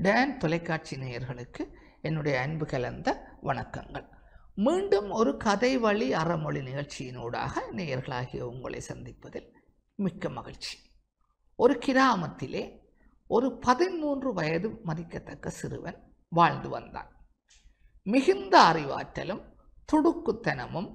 tan தொலைக்காட்சி நேயர்களுக்கு என்னுடைய அன்பு கலந்த வணக்கங்கள் மீண்டும் ஒரு கதை வழி அறமொழி நிகழ்ச்சியினூடாக நேயர்களாகிய உங்களை சந்திப்பதில் மிக்க மகிழ்ச்சி ஒரு கிராமத்திலே ஒரு பதிமூன்று வயது மதிக்கத்தக்க சிறுவன் வாழ்ந்து வந்தான் மிகுந்த அறிவாற்றலும் துடுக்குத்தனமும்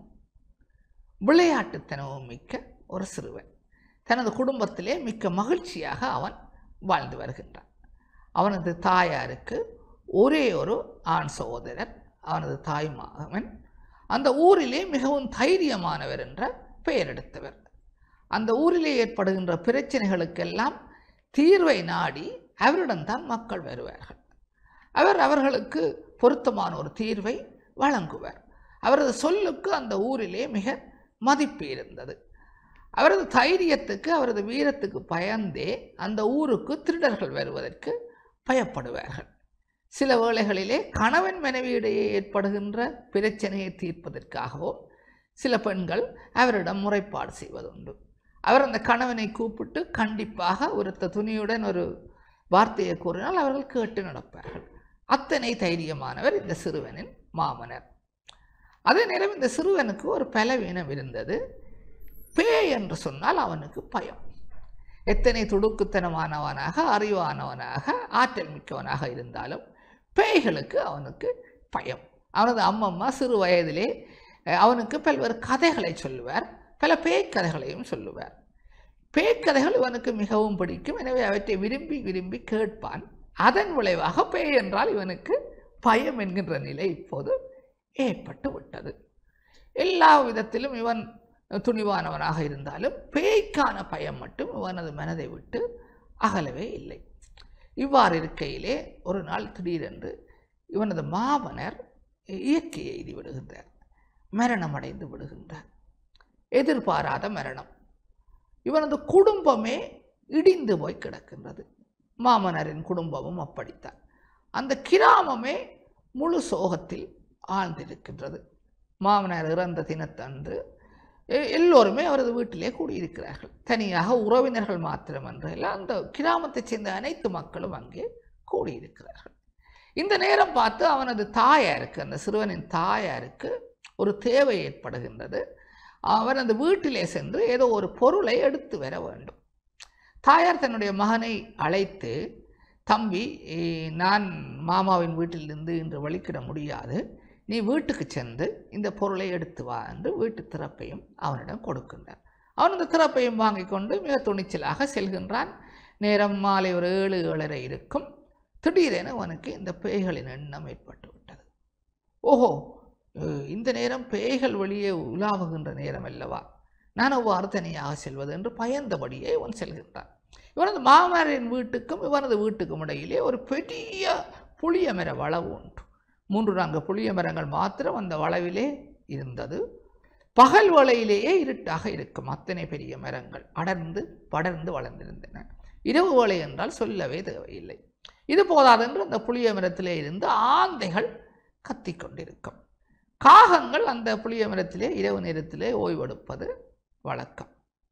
விளையாட்டுத்தனமும் மிக்க ஒரு சிறுவன் தனது குடும்பத்திலே மிக்க மகிழ்ச்சியாக அவன் வாழ்ந்து வருகின்றான் அவனது தாயாருக்கு ஒரே ஒரு ஆண் சகோதரர் அவனது தாய் மகன் அந்த ஊரிலே மிகவும் தைரியமானவர் என்ற பெயர் எடுத்தவர் அந்த ஊரிலே ஏற்படுகின்ற பிரச்சனைகளுக்கெல்லாம் தீர்வை நாடி அவரிடம்தான் மக்கள் வருவார்கள் அவர் அவர்களுக்கு பொருத்தமான ஒரு தீர்வை வழங்குவார் அவரது சொல்லுக்கு அந்த ஊரிலே மிக மதிப்பு இருந்தது அவரது தைரியத்துக்கு அவரது வீரத்துக்கு பயந்தே அந்த ஊருக்கு திருடர்கள் வருவதற்கு பயப்படுவார்கள் சில வேளைகளிலே கணவன் மனைவியிடையே ஏற்படுகின்ற பிரச்சனையை தீர்ப்பதற்காகவும் சில பெண்கள் அவரிடம் முறைப்பாடு செய்வதுண்டு அவர் அந்த கணவனை கூப்பிட்டு கண்டிப்பாக ஒருத்த துணியுடன் ஒரு வார்த்தையை கூறினால் அவர்கள் கேட்டு நடப்பார்கள் அத்தனை தைரியமானவர் இந்த சிறுவனின் மாமனர் அதே நேரம் இந்த சிறுவனுக்கு ஒரு பலவீனம் இருந்தது பேய் என்று சொன்னால் அவனுக்கு பயம் எத்தனை துடுக்குத்தனமானவனாக அறிவானவனாக ஆற்றல் மிக்கவனாக இருந்தாலும் பேய்களுக்கு அவனுக்கு பயம் அவனது அம்மம்மா சிறு வயதிலே அஹ், அவனுக்கு பல்வேறு கதைகளை சொல்லுவார் பல பேய் கதைகளையும் சொல்லுவார் பேய்க்கதைகள் இவனுக்கு மிகவும் பிடிக்கும் எனவே அவற்றை விரும்பி விரும்பி கேட்பான் அதன் விளைவாக பேய் என்றால் இவனுக்கு பயம் என்கின்ற நிலை இப்போது ஏற்பட்டு விட்டது எல்லா விதத்திலும் இவன் துணிவானவனாக இருந்தாலும் பேய்க்கான பயம் மட்டும் இவனது மனதை விட்டு அகலவே இல்லை இவ்வாறு இருக்கையிலே ஒரு நாள் திடீரென்று இவனது மாமனர் இயற்கை எய்தி விடுகின்றார் மரணம் அடைந்து விடுகின்றார் எதிர்பாராத மரணம் இவனது குடும்பமே இடிந்து போய் கிடக்கின்றது மாமனரின் குடும்பமும் அப்படித்தான் அந்த கிராமமே முழு சோகத்தில் ஆழ்ந்திருக்கின்றது மாமனார் இறந்த தினத்தன்று எ- எல்லோருமே அவரது வீட்டிலே கூடியிருக்கிறார்கள் தனியாக உறவினர்கள் மாத்திரமன்றல்ல அந்த கிராமத்தைச் சேர்ந்த அனைத்து மக்களும் அங்கே கூடியிருக்கிறார்கள் இந்த நேரம் பார்த்து அவனது தாயாருக்கு அந்த சிறுவனின் தாயாருக்கு ஒரு தேவை ஏற்படுகின்றது அவன் அந்த வீட்டிலே சென்று ஏதோ ஒரு பொருளை எடுத்து வர வேண்டும் தாயார் தன்னுடைய மகனை அழைத்து தம்பி eh, நான் மாமாவின் வீட்டிலிருந்து இன்று வழிக்கிட முடியாது நீ வீட்டுக்கு சென்று இந்த பொருளை எடுத்து வா என்று வீட்டு திறப்பையும் அவனிடம் கொடுக்கின்றார் அவன் அந்த திறப்பையும் வாங்கி கொண்டு மிக துணிச்சலாக செல்கின்றான் நேரம் மாலை ஒரு ஏழு ஏழரை இருக்கும் திடீரென அவனுக்கு இந்த பேய்களின் எண்ணம் ஏற்பட்டு விட்டது ஓஹோ அஹ், இந்த நேரம் பேய்கள் வெளியே உலாவுகின்ற நேரம் அல்லவா நான் அவ்வாறு தனியாக செல்வது என்று பயந்தபடியே இவன் செல்கின்றான் இவனது மாமனாரின் வீட்டுக்கும் இவனது வீட்டுக்கும் இடையிலே ஒரு பெரிய புளிய மர வளவு உண்டு மூன்று நான்கு புளிய மரங்கள் மாத்திரம் அந்த வளவிலே இருந்தது பகல் வேளையிலேயே இருட்டாக இருக்கும் அத்தனை பெரிய மரங்கள் அடர்ந்து படர்ந்து வளர்ந்திருந்தன இரவு வேளை என்றால் சொல்லவே தேவையில்லை இது போதாதென்று அந்த புளிய மரத்திலே இருந்து ஆந்தைகள் கத்திக் கொண்டிருக்கும் காகங்கள் அந்த புளிய மரத்திலே இரவு நேரத்திலே ஓய்வெடுப்பது வழக்கம்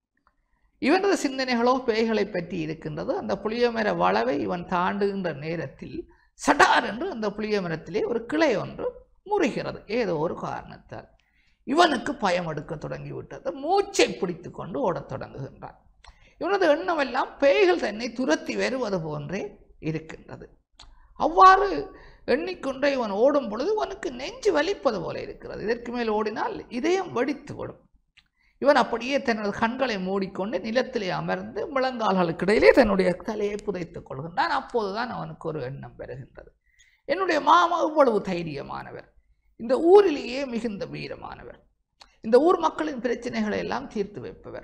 இவனது சிந்தனைகளோ பேய்களை பற்றி இருக்கின்றது அந்த புளியமர வளவை இவன் தாண்டுகின்ற நேரத்தில் சடார் என்று அந்த புளிய மரத்திலே ஒரு கிளை ஒன்று முறிகிறது ஏதோ ஒரு காரணத்தால் இவனுக்கு பயம் எடுக்க தொடங்கிவிட்டது மூச்சை பிடித்து கொண்டு ஓடத் தொடங்குகின்றான் இவனது எண்ணமெல்லாம் பேய்கள் தன்னை துரத்தி வருவது போன்றே இருக்கின்றது அவ்வாறு எண்ணிக்கொண்டே இவன் ஓடும் பொழுது இவனுக்கு நெஞ்சு வலிப்பது போல இருக்கிறது இதற்கு மேல் ஓடினால் இதயம் வெடித்து விடும் இவன் அப்படியே தனது கண்களை மூடிக்கொண்டு நிலத்திலே அமர்ந்து முழங்கால்களுக்கு இடையிலே தன்னுடைய தலையை புதைத்துக் கொள்கின்றான் அப்போதுதான் அவனுக்கு ஒரு எண்ணம் பெறுகின்றது என்னுடைய மாமா இவ்வளவு தைரியமானவர் இந்த ஊரிலேயே மிகுந்த வீரமானவர் இந்த ஊர் மக்களின் பிரச்சனைகளை எல்லாம் தீர்த்து வைப்பவர்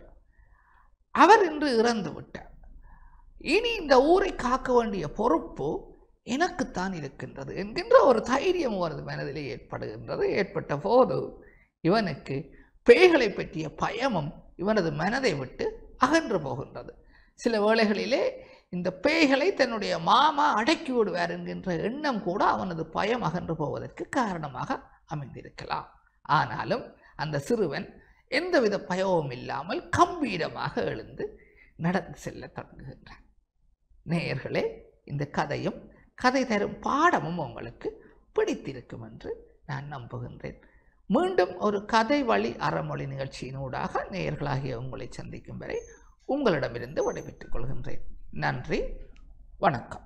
அவர் இன்று இறந்து விட்டார் இனி இந்த ஊரை காக்க வேண்டிய பொறுப்பு எனக்குத்தான் இருக்கின்றது என்கின்ற ஒரு தைரியம் அவரது மனதிலே ஏற்படுகின்றது ஏற்பட்ட போது இவனுக்கு பேய்களை பற்றிய பயமும் இவனது மனதை விட்டு அகன்று போகின்றது சில வேளைகளிலே இந்த பேய்களை தன்னுடைய மாமா அடக்கி விடுவார் என்கின்ற எண்ணம் கூட அவனது பயம் அகன்று போவதற்கு காரணமாக அமைந்திருக்கலாம் ஆனாலும் அந்த சிறுவன் எந்தவித பயமும் இல்லாமல் கம்பீரமாக எழுந்து நடந்து செல்ல தொடங்குகின்றான் நேயர்களே இந்த கதையும் கதை தரும் பாடமும் உங்களுக்கு பிடித்திருக்கும் என்று நான் நம்புகின்றேன் மீண்டும் ஒரு கதை வழி அறமொழி நிகழ்ச்சியினூடாக நேயர்களாகிய உங்களை சந்திக்கும் வரை உங்களிடமிருந்து விடைபெற்றுக் கொள்கின்றேன் நன்றி வணக்கம்